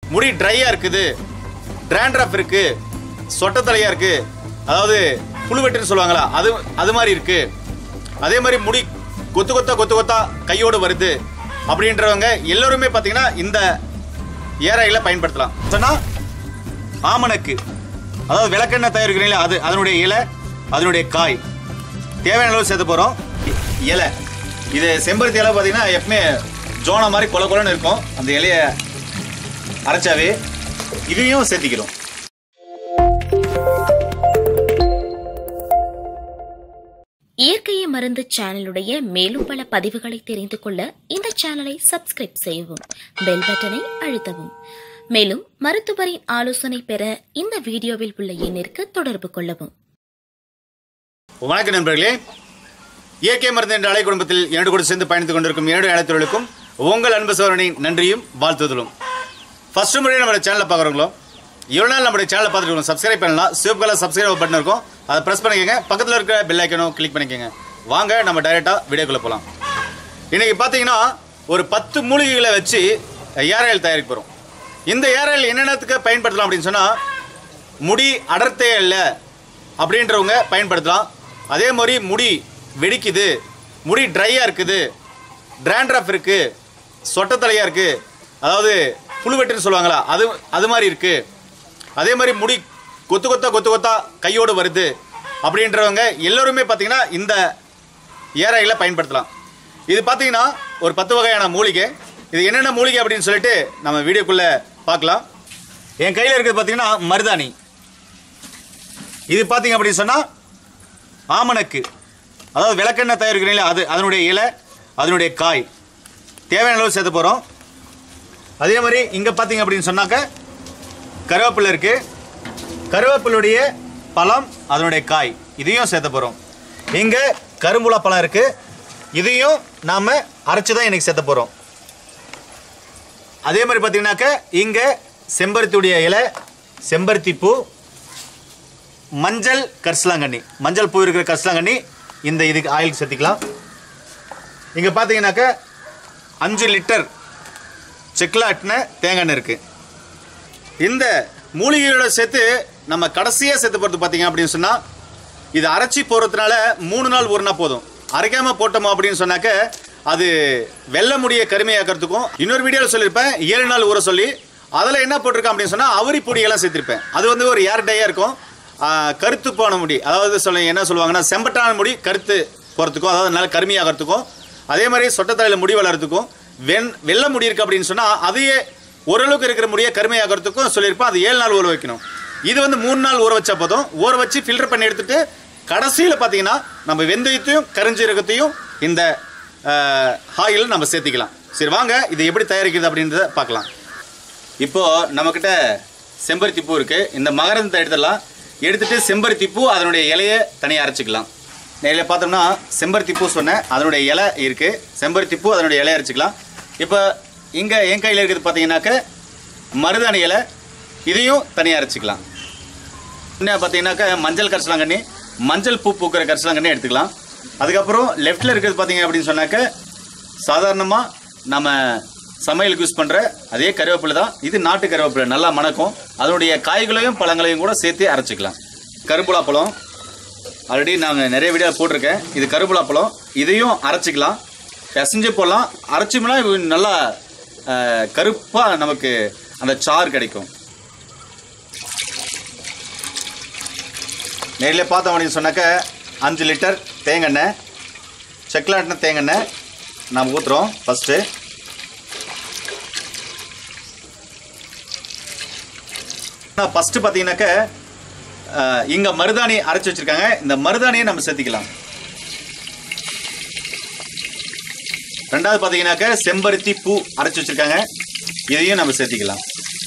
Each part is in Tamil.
முடி ட்ரையாக இருக்குது ட்ராண்ட்ரஃப் இருக்கு சொட்ட தலையாக இருக்கு அதாவது புழுவெட்டுன்னு சொல்லுவாங்களா அது அது மாதிரி இருக்கு அதே மாதிரி முடி கொத்து கொத்தா கொத்து கொத்தா கையோடு வருது அப்படின்றவங்க எல்லோருமே பார்த்தீங்கன்னா இந்த ஏர் ஆயிலை பயன்படுத்தலாம் சொன்னால் ஆமணக்கு அதாவது விளக்கெண்ணெய் தயாரிக்கிறீங்களா அது அதனுடைய இலை அதனுடைய காய் தேவையான அளவு சேர்த்து போகிறோம் இலை இது செம்பருத்தி இலை பார்த்தீங்கன்னா எப்பவுமே ஜோனா மாதிரி கொல கொலன்னு இருக்கும் அந்த இலையை அரைச்சாவே இதையும் சேர்த்திக்கிறோம் இயற்கையை மருந்து சேனலுடைய மேலும் பல பதிவுகளை தெரிந்து கொள்ள இந்த சேனலை சப்ஸ்கிரைப் செய்யவும் பெல் பட்டனை அழுத்தவும் மேலும் மருத்துவரின் ஆலோசனை பெற இந்த வீடியோவில் உள்ள எண்ணிற்கு தொடர்பு கொள்ளவும் வணக்கம் நண்பர்களே இயற்கை மருந்து என்ற அலை குடும்பத்தில் என்னோடு கூட சேர்ந்து பயணித்துக் கொண்டிருக்கும் என்னுடைய அனைத்தவர்களுக்கும் உங்கள் அன்பு சோழனின் நன்றியும் வாழ்த்துதலும் ஃபர்ஸ்ட் முறையாக நம்மளுடைய சேனலை பார்க்குறவங்களோ இவ்வளோ நாள் நம்மளுடைய சேனலை பார்த்துட்டு சப்ஸ்கிரைப் பண்ணலாம் சிவப்பு கலர் சப்ஸ்கிரைப் பட்டன் இருக்கும் அதை ப்ரெஸ் பண்ணிக்கோங்க பக்கத்தில் இருக்கிற பெல் ஐக்கனும் கிளிக் பண்ணிக்கோங்க வாங்க நம்ம டைரெக்டாக வீடியோக்குள்ளே போகலாம் இன்றைக்கி பார்த்தீங்கன்னா ஒரு பத்து மூலிகைகளை வச்சு ஏர் ஆயில் தயாரிக்க போகிறோம் இந்த ஏர் ஆயில் என்னென்னத்துக்கு பயன்படுத்தலாம் அப்படின்னு சொன்னால் முடி அடர்த்தே இல்லை அப்படின்றவங்க பயன்படுத்தலாம் அதே மாதிரி முடி வெடிக்குது முடி ட்ரையாக இருக்குது ட்ராண்ட்ரஃப் இருக்குது சொட்டத்தலையாக இருக்குது அதாவது புழுவெட்டுன்னு சொல்லுவாங்களா அது அது மாதிரி இருக்குது அதே மாதிரி முடி கொத்து கொத்தா கொத்து கொத்தா கையோடு வருது அப்படின்றவங்க எல்லோருமே பார்த்தீங்கன்னா இந்த ஏர் ஆயிலை பயன்படுத்தலாம் இது பார்த்தீங்கன்னா ஒரு பத்து வகையான மூலிகை இது என்னென்ன மூலிகை அப்படின்னு சொல்லிட்டு நம்ம வீடியோக்குள்ளே பார்க்கலாம் என் கையில் இருக்கிறது பார்த்தீங்கன்னா மருதாணி இது பார்த்தீங்க அப்படின்னு சொன்னால் ஆமணக்கு அதாவது விளக்கெண்ணெய் தயாரிக்கிறீங்களா அது அதனுடைய இலை அதனுடைய காய் தேவையான அளவு சேர்த்து போகிறோம் அதே மாதிரி இங்கே பார்த்தீங்க அப்படின்னு சொன்னாக்க கருவேப்பிலை இருக்குது கருவேப்பிலுடைய பழம் அதனுடைய காய் இதையும் சேர்த்த போகிறோம் இங்கே கரும்புலா பழம் இருக்குது இதையும் நாம் அரைச்சி தான் இன்றைக்கி சேர்த்த போகிறோம் அதே மாதிரி பார்த்தீங்கன்னாக்க இங்கே செம்பருத்தியுடைய இலை செம்பருத்தி பூ மஞ்சள் கரிசலாங்கண்ணி மஞ்சள் பூ இருக்கிற கரிசலாங்கண்ணி இந்த இதுக்கு ஆயில் சேர்த்திக்கலாம் இங்கே பார்த்தீங்கன்னாக்க அஞ்சு லிட்டர் செக்கில் ஆட்டின தேங்காய் எண்ணெய் இருக்குது இந்த மூலிகைகளோட சேர்த்து நம்ம கடைசியாக சேர்த்து போகிறது பார்த்தீங்க அப்படின்னு சொன்னால் இது அரைச்சி போடுறதுனால மூணு நாள் ஊறினா போதும் அரைக்காமல் போட்டோமோ அப்படின்னு சொன்னாக்க அது வெள்ளை முடியை கருமையாக்கிறதுக்கும் இன்னொரு வீடியோவில் சொல்லியிருப்பேன் ஏழு நாள் ஊற சொல்லி அதில் என்ன போட்டிருக்கேன் அப்படின்னு சொன்னால் அவரி பொடியெல்லாம் சேர்த்திருப்பேன் அது வந்து ஒரு ஏர் டையாக இருக்கும் ஆ, கருத்து போன முடி அதாவது சொல்ல என்ன சொல்லுவாங்கன்னா செம்பட்டான முடி கருத்து போகிறதுக்கும் அதாவது நல்ல கருமையாகிறதுக்கும் அதே மாதிரி சொட்டத்தலையில் முடி வளர்கிறதுக்கும் வெண் வெள்ளை முடி இருக்குது அப்படின்னு சொன்னால் அதையே ஓரளவுக்கு இருக்கிற முடியை கருமையாகிறதுக்கும் சொல்லியிருப்போம் அது ஏழு நாள் ஊற வைக்கணும் இது வந்து மூணு நாள் ஊற வச்சா போதும் ஊற வச்சு ஃபில்டர் பண்ணி எடுத்துட்டு கடைசியில் பார்த்தீங்கன்னா நம்ம வெந்தயத்தையும் கருஞ்சீரகத்தையும் இந்த ஆயில் நம்ம சேர்த்திக்கலாம் சரி வாங்க இது எப்படி தயாரிக்கிறது அப்படின்றத பார்க்கலாம் இப்போ நம்மக்கிட்ட செம்பருத்தி பூ இருக்குது இந்த மகரந்தத்தை எடுத்துடலாம் எடுத்துட்டு செம்பருத்தி பூ அதனுடைய இலையை தனியாக அரைச்சிக்கலாம் நேரில் பார்த்தோம்னா செம்பருத்தி பூ சொன்னேன் அதனுடைய இலை இருக்குது செம்பருத்தி பூ அதனுடைய இலையை அரைச்சிக்கலாம் இப்போ இங்கே என் கையில் இருக்கிறது பார்த்தீங்கன்னாக்க மருதாணி இலை இதையும் தனியாக அரைச்சிக்கலாம் இன்னும் பார்த்தீங்கன்னாக்க மஞ்சள் கரிசலாங்கண்ணி மஞ்சள் பூ பூக்கிற கரிசலாங்கண்ணி எடுத்துக்கலாம் அதுக்கப்புறம் லெஃப்ட்டில் இருக்கிறது பார்த்தீங்க அப்படின்னு சொன்னாக்க சாதாரணமாக நம்ம சமையலுக்கு யூஸ் பண்ணுற அதே கருவேப்பிலை தான் இது நாட்டு கருவேப்பிலை நல்லா மணக்கும் அதனுடைய காய்களையும் பழங்களையும் கூட சேர்த்து அரைச்சிக்கலாம் கருப்புலா பழம் ஆல்ரெடி நாங்கள் நிறைய வீடியோ போட்டிருக்கேன் இது கருப்புலா பழம் இதையும் அரைச்சிக்கலாம் பிசைஞ்சு போடலாம் அரைச்சோம்னா இது நல்லா கருப்பாக நமக்கு அந்த சாறு கிடைக்கும் நேரில் பார்த்தோம் அப்படின்னு சொன்னாக்க அஞ்சு லிட்டர் தேங்காய் செக்லாட்டின தேங்காய் நாம் ஊற்றுறோம் ஃபஸ்ட்டு ஃபஸ்ட்டு பார்த்தீங்கன்னாக்க இங்கே மருதாணி அரைச்சி வச்சுருக்காங்க இந்த மருதாணியை நம்ம சேர்த்திக்கலாம் ரெண்டாவது பார்த்தீங்கன்னாக்க செம்பருத்தி பூ அரைச்சி வச்சுருக்காங்க இதையும் நம்ம சேர்த்திக்கலாம்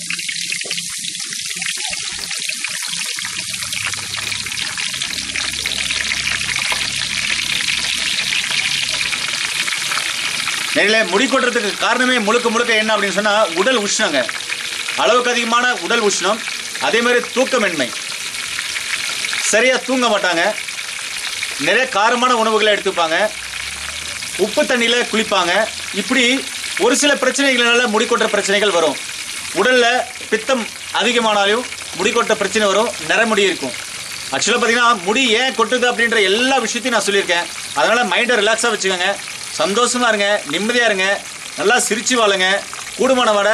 நேரில் முடி கொட்டுறதுக்கு காரணமே முழுக்க முழுக்க என்ன அப்படின்னு சொன்னால் உடல் உஷ்ணங்க அளவுக்கு அதிகமான உடல் உஷ்ணம் அதே மாதிரி தூக்கமின்மை சரியாக தூங்க மாட்டாங்க நிறைய காரமான உணவுகளை எடுத்துப்பாங்க உப்பு தண்ணியில் குளிப்பாங்க இப்படி ஒரு சில பிரச்சனைகளால முடி கொட்டுற பிரச்சனைகள் வரும் உடலில் பித்தம் அதிகமானாலும் முடி கொட்ட பிரச்சனை வரும் நிறமுடி இருக்கும் ஆக்சுவலாக பார்த்தீங்கன்னா முடி ஏன் கொட்டுது அப்படின்ற எல்லா விஷயத்தையும் நான் சொல்லியிருக்கேன் அதனால் மைண்டை ரிலாக்ஸாக வச்சுக்கோங்க சந்தோஷமாக இருங்க நிம்மதியாக இருங்க நல்லா சிரிச்சு வாழுங்க கூடுமான வர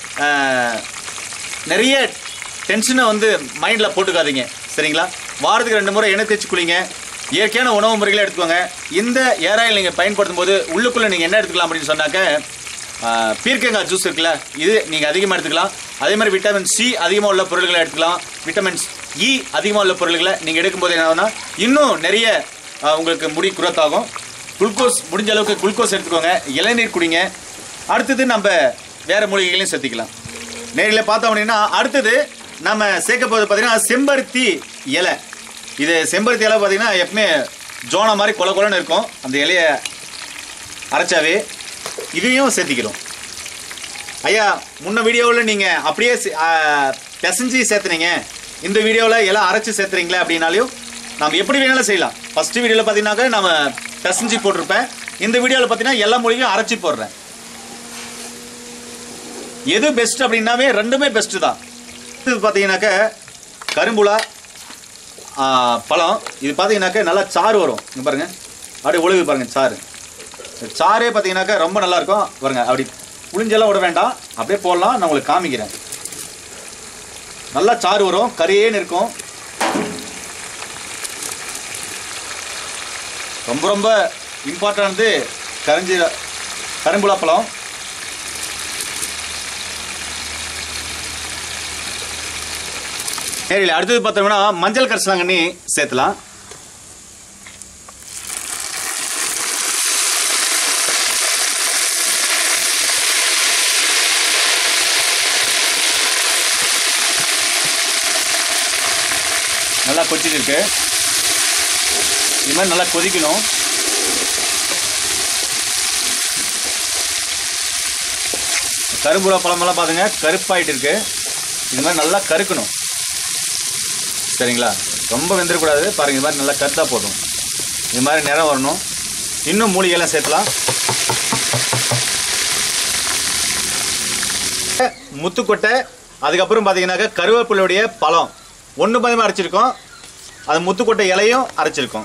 நிறைய டென்ஷனை வந்து மைண்டில் போட்டுக்காதீங்க சரிங்களா வாரத்துக்கு ரெண்டு முறை எண்ணெய் தேய்ச்சி குளிங்க இயற்கையான உணவு முறைகளை எடுத்துக்கோங்க இந்த ஏர் ஆயில் நீங்கள் பயன்படுத்தும் போது உள்ளுக்குள்ளே நீங்கள் என்ன எடுத்துக்கலாம் அப்படின்னு சொன்னாக்க ஆஹ், பீர்க்கங்காய் ஜூஸ் இருக்குல்ல இது நீங்கள் அதிகமாக எடுத்துக்கலாம் அதே மாதிரி விட்டமின் சி அதிகமாக உள்ள பொருட்களை எடுத்துக்கலாம் விட்டமின்ஸ் இ அதிகமாக உள்ள பொருட்களை நீங்கள் எடுக்கும்போது என்ன ஆகும்னா இன்னும் நிறைய ஆஹ், உங்களுக்கு முடி growth ஆகும் குளுக்கோஸ் முடிஞ்ச அளவுக்கு குளுக்கோஸ் எடுத்துக்கோங்க இளநீர் குடிங்க அடுத்தது நம்ம வேற மூலிகைகளையும் சேர்த்திக்கலாம் நேரில் பார்த்தோம் அப்படின்னா அடுத்தது நம்ம சேர்க்க போகிறது பார்த்தீங்கன்னா செம்பருத்தி இலை இது செம்பருத்தி இலை பார்த்தீங்கன்னா எப்பவுமே ஜோனா மாதிரி கொல கொலன்னு இருக்கும் அந்த இலையை அரைச்சாவே இதையும் சேர்த்திக்கிறோம் ஐயா முன்ன வீடியோவில் நீங்கள் அப்படியே சே- ஆ, பிசைஞ்சு சேர்த்துனீங்க இந்த வீடியோவில் எல்லாம் அரைச்சி சேர்த்துறீங்களே அப்படின்னாலையும் நம்ம எப்படி வேணாலும் செய்யலாம் ஃபஸ்ட்டு வீடியோவில் பார்த்தீங்கன்னாக்கா நம்ம பிசைஞ்சு போட்டிருப்பேன் இந்த வீடியோவில் பார்த்தீங்கன்னா எல்லா மொழியும் அரைச்சி போடுறேன் எது பெஸ்ட் அப்படின்னாவே ரெண்டுமே பெஸ்ட்டு தான் இது பார்த்தீங்கன்னாக்க கரும்புலா ஆ, பழம் இது பார்த்தீங்கன்னாக்க நல்லா சாறு வரும் இங்க பாருங்க அப்படியே ஒழுகு பாருங்க சாறு இந்த சாறே பார்த்தீங்கன்னாக்க ரொம்ப நல்லா இருக்கும் பாருங்க அப்படி புளிஞ்செல்லாம் விட வேண்டாம் அப்படியே போடலாம் நான் உங்களுக்கு காமிக்கிறேன் நல்லா சாறு வரும் கறியேன்னு இருக்கும் ரொம்ப ரொம்ப இம்பார்ட்டன்ட் கரைஞ்சி கரும்புலா பழம் நேரில் அடுத்தது பார்த்தோம்னா மஞ்சள் கரிசலாங்கண்ணி சேர்த்துலாம் நல்லா கொதிச்சிட்டு இருக்கு இது மாதிரி நல்லா கொதிக்கணும் கரும்புறா பழமெல்லாம் பாருங்க கருப்பாயிட்டு இருக்கு இது மாதிரி நல்லா கருக்கணும் சரிங்களா ரொம்ப வெந்துடக்கூடாது பாருங்க இது மாதிரி நல்லா கருத்தா போதும் இது மாதிரி நிறம் வரணும் இன்னும் மூலிகைலாம் சேர்க்கலாம் முத்துக்கொட்டை அதுக்கப்புறம் பார்த்தீங்கன்னாக்கா கருவேப்பிலையுடைய பழம் ஒன்று பதிமாக அரைச்சிருக்கோம் அது முத்துக்கொட்டை இலையும் அரைச்சிருக்கோம்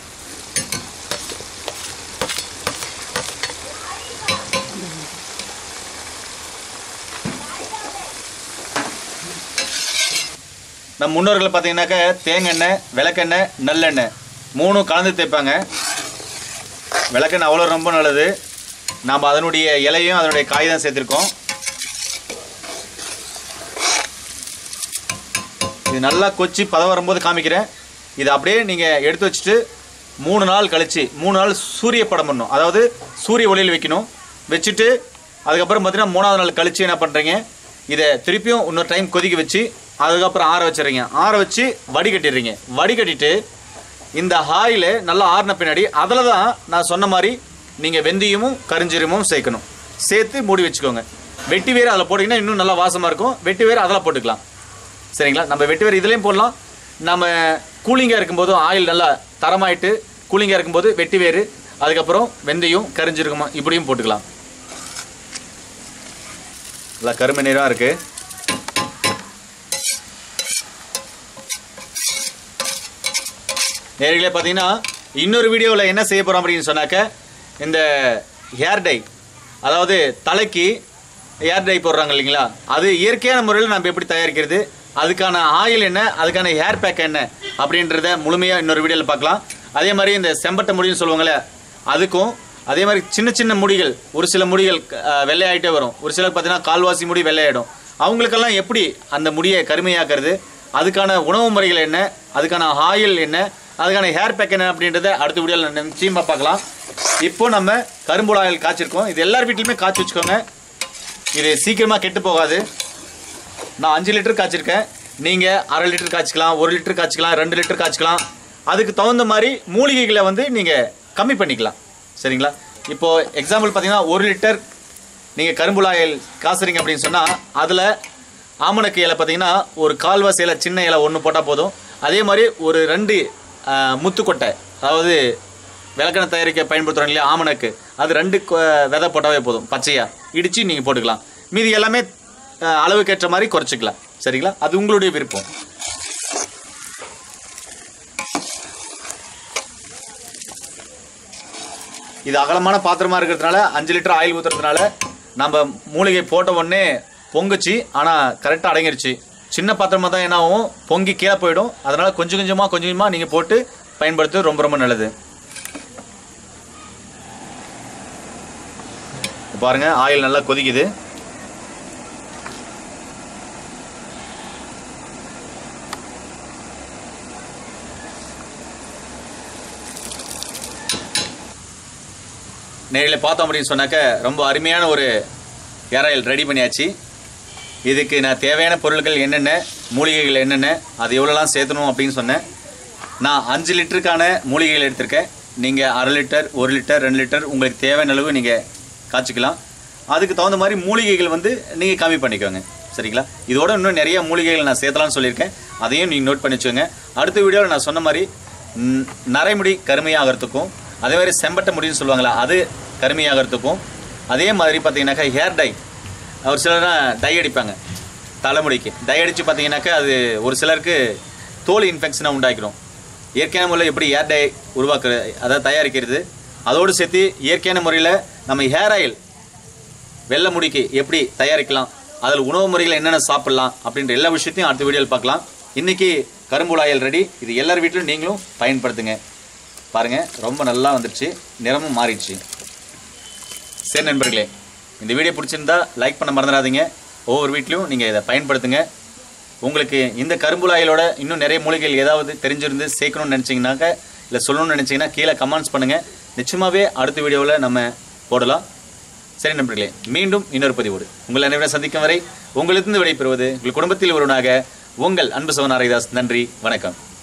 நம்ம முன்னோர்கள் பார்த்தீங்கன்னாக்க தேங்காய் விளக்கெண்ணெய் நல்லெண்ணெய் மூணும் கலந்து தேய்ப்பாங்க விளக்கெண்ணெய் அவ்வளோ ரொம்ப நல்லது நாம் அதனுடைய இலையும் அதனுடைய காய் தான் சேர்த்துருக்கோம் இது நல்லா கொச்சி பதம் வரும்போது காமிக்கிறேன் இது அப்படியே நீங்கள் எடுத்து வச்சுட்டு மூணு நாள் கழிச்சு மூணு நாள் சூரிய படம் பண்ணணும் அதாவது சூரிய ஒளியில் வைக்கணும் வச்சுட்டு அதுக்கப்புறம் பார்த்தீங்கன்னா மூணாவது நாள் கழிச்சு என்ன பண்ணுறீங்க இதை திருப்பியும் இன்னொரு டைம் கொதிக்க வச்சு அதுக்கப்புறம் ஆற வச்சிடுறீங்க ஆற வச்சு வடிகட்டிடுறீங்க வடிகட்டிட்டு இந்த ஆயில் நல்லா ஆறின பின்னாடி அதில் தான் நான் சொன்ன மாதிரி நீங்கள் வெந்தயமும் கரிஞ்சீரமும் சேர்க்கணும் சேர்த்து மூடி வச்சுக்கோங்க வெட்டி வேறு அதில் போட்டிங்கன்னா இன்னும் நல்லா வாசமாக இருக்கும் வெட்டி வேறு அதில் போட்டுக்கலாம் சரிங்களா நம்ம வெட்டி வேறு இதுலேயும் போடலாம் நம்ம கூலிங்காக இருக்கும்போதும் ஆயில் நல்லா தரமாயிட்டு கூலிங்காக இருக்கும்போது வெட்டி வேறு அதுக்கப்புறம் வெந்தயம் கரிஞ்சிருக்குமா இப்படியும் போட்டுக்கலாம் நல்லா கருமை நீராக இருக்குது நேர்களே பார்த்தீங்கன்னா இன்னொரு வீடியோவில் என்ன செய்ய போகிறோம் அப்படின்னு சொன்னாக்க இந்த ஹேர் டை அதாவது தலைக்கு ஹேர் டை போடுறாங்க இல்லைங்களா அது இயற்கையான முறையில் நம்ம எப்படி தயாரிக்கிறது அதுக்கான ஆயில் என்ன அதுக்கான ஹேர் பேக் என்ன அப்படின்றத முழுமையாக இன்னொரு வீடியோவில் பார்க்கலாம் அதே மாதிரி இந்த செம்பட்டை முடின்னு சொல்லுவாங்களே அதுக்கும் அதே மாதிரி சின்ன சின்ன முடிகள் ஒரு சில முடிகள் அஹ், வெள்ளையாயிட்டே வரும் ஒரு சிலர் பார்த்தீங்கன்னா கால்வாசி முடி வெள்ளையாயிடும் அவங்களுக்கெல்லாம் எப்படி அந்த முடியை கருமையாக்குறது அதுக்கான உணவு முறைகள் என்ன அதுக்கான ஆயில் என்ன அதுக்கான ஹேர் பேக் என்ன அப்படின்றத அடுத்த வீடியோவில் நிச்சயமாக பார்க்கலாம் இப்போ நம்ம கரும்புல ஆயில் காய்ச்சிருக்கோம் இது எல்லார் வீட்லையுமே காய்ச்சி வச்சுக்கோங்க இது சீக்கிரமாக கெட்டு போகாது நான் அஞ்சு லிட்டர் காய்ச்சிருக்கேன் நீங்கள் அரை லிட்டர் காய்ச்சிக்கலாம் ஒரு லிட்டர் காய்ச்சிக்கலாம் ரெண்டு லிட்டர் காய்ச்சிக்கலாம் அதுக்கு தகுந்த மாதிரி மூலிகைகளை வந்து நீங்கள் கம்மி பண்ணிக்கலாம் சரிங்களா இப்போது எக்ஸாம்பிள் பார்த்தீங்கன்னா ஒரு லிட்டர் நீங்கள் கரும்புல ஆயில் காசுறீங்க அப்படின்னு சொன்னால் அதில் ஆமணக்கு இலை பார்த்தீங்கன்னா ஒரு கால்வாசி இலை சின்ன இலை ஒன்று போட்டால் போதும் அதே மாதிரி ஒரு ரெண்டு ஆஹ், முத்துக்கொட்டை அதாவது விளக்கெண்ணெய் தயாரிக்க பயன்படுத்துகிறோம் இல்லையா ஆமணக்கு அது ரெண்டு கொ- விதை போட்டாவே போதும் பச்சையாக இடித்து நீங்கள் போட்டுக்கலாம் மீதி எல்லாமே அஹ், அளவுக்கேற்ற மாதிரி குறைச்சிக்கலாம் சரிங்களா அது உங்களுடைய விருப்பம் இது அகலமான பாத்திரமா இருக்கிறதுனால அஞ்சு லிட்டர் ஆயில் ஊத்துறதுனால நம்ம மூலிகை போட்ட உடனே பொங்குச்சு ஆனால் கரெக்டாக அடங்கிருச்சு சின்ன பாத்திரமா தான் என்ன ஆகும் பொங்கி கீழே போயிடும் அதனால கொஞ்சம் கொஞ்சமாக கொஞ்சம் கொஞ்சமாக நீங்கள் போட்டு பயன்படுத்துறது ரொம்ப ரொம்ப நல்லது இப்ப பாருங்க ஆயில் நல்லா கொதிக்குது நேரில் பார்த்தோம் அப்படின்னு சொன்னாக்க ரொம்ப அருமையான ஒரு ஏர் ஆயில் ரெடி பண்ணியாச்சு இதுக்கு நான் தேவையான பொருட்கள் என்னென்ன மூலிகைகள் என்னென்ன அது எவ்வளோலாம் சேர்த்தணும் அப்படின்னு சொன்னேன் நான் அஞ்சு லிட்டருக்கான மூலிகைகள் எடுத்திருக்கேன் நீங்கள் அரை லிட்டர் ஒரு லிட்டர் ரெண்டு லிட்டர் உங்களுக்கு தேவையான அளவு நீங்கள் காய்ச்சிக்கலாம் அதுக்கு தகுந்த மாதிரி மூலிகைகள் வந்து நீங்கள் கம்மி பண்ணிக்கோங்க சரிங்களா இதோட இன்னும் நிறைய மூலிகைகள் நான் சேர்த்தலாம்னு சொல்லியிருக்கேன் அதையும் நீங்கள் நோட் பண்ணி வச்சுக்கோங்க அடுத்த வீடியோவில் நான் சொன்ன மாதிரி ம், நரைமுடி கருமையாகிறதுக்கும் அதே மாதிரி செம்பட்ட முடின்னு சொல்லுவாங்களா அது கருமையாகிறதுக்கும் அதே மாதிரி பார்த்தீங்கன்னாக்கா ஹேர் டை ஒரு சிலர்லாம் டை அடிப்பாங்க தலைமுடிக்கு டை அடித்து பார்த்தீங்கன்னாக்கா அது ஒரு சிலருக்கு தோல் இன்ஃபெக்ஷனை உண்டாக்கிடும் இயற்கையான முறையில் எப்படி ஹேர் டை உருவாக்குறது அதாவது தயாரிக்கிறது அதோடு சேர்த்து இயற்கையான முறையில் நம்ம ஹேர் ஆயில் வெள்ளை முடிக்கு எப்படி தயாரிக்கலாம் அதில் உணவு முறைகள் என்னென்ன சாப்பிடலாம் அப்படின்ற எல்லா விஷயத்தையும் அடுத்த வீடியோவில் பார்க்கலாம் இன்னைக்கு கரும்புல ஆயில் ரெடி இது எல்லார் வீட்டிலும் நீங்களும் பயன்படுத்துங்க பாருங்க ரொம்ப நல்லா வந்துருச்சு நிறமும் மாறிடுச்சு சரி நண்பர்களே இந்த வீடியோ பிடிச்சிருந்தா லைக் பண்ண மறந்துடாதீங்க ஒவ்வொரு வீட்லையும் நீங்கள் இதை பயன்படுத்துங்க உங்களுக்கு இந்த கரும்புல ஆயிலோட இன்னும் நிறைய மூலிகைகள் ஏதாவது தெரிஞ்சிருந்து சேர்க்கணும்னு நினச்சிங்கனாக்க இல்லை சொல்லணும்னு நினச்சிங்கன்னா கீழே கமெண்ட்ஸ் பண்ணுங்கள் நிச்சயமாகவே அடுத்த வீடியோவில் நம்ம போடலாம் சரி நண்பர்களே மீண்டும் இன்னொரு பதிவோடு உங்கள் அனைவரை சந்திக்கும் வரை உங்களிருந்து விடைபெறுவது உங்கள் குடும்பத்தில் ஒருவனாக உங்கள் அன்பு சவன் ஹரிதாஸ் நன்றி வணக்கம்